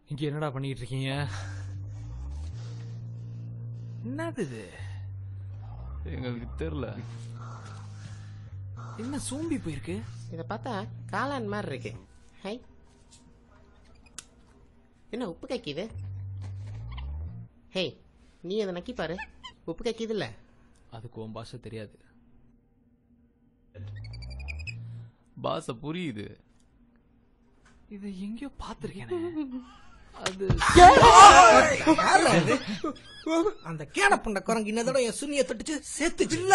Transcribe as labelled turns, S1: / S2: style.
S1: இங்க என்னடா பண்ணிட்டு இருக்கீங்க என்னது இது
S2: எங்களுக்கு தெரியல
S1: என்ன சூம்பி போயிருக்கு
S3: இத பார்த்தா காளான் மாதிரி இருக்கு ஹை என்ன உப்பு கைக்குது ஹே நீ அதை நக்கி பாரு உப்பு கைக்குது இல்ல
S1: அதுக்கு உன் பாஷை தெரியாது
S2: பாச புரியுது
S1: இது எங்கேயோ பாத்திருக்கேனே அது
S4: அந்த கேன புண்ட குரங்கு இன்னதோட என் சுனிய தொட்டுச்சு சேர்த்து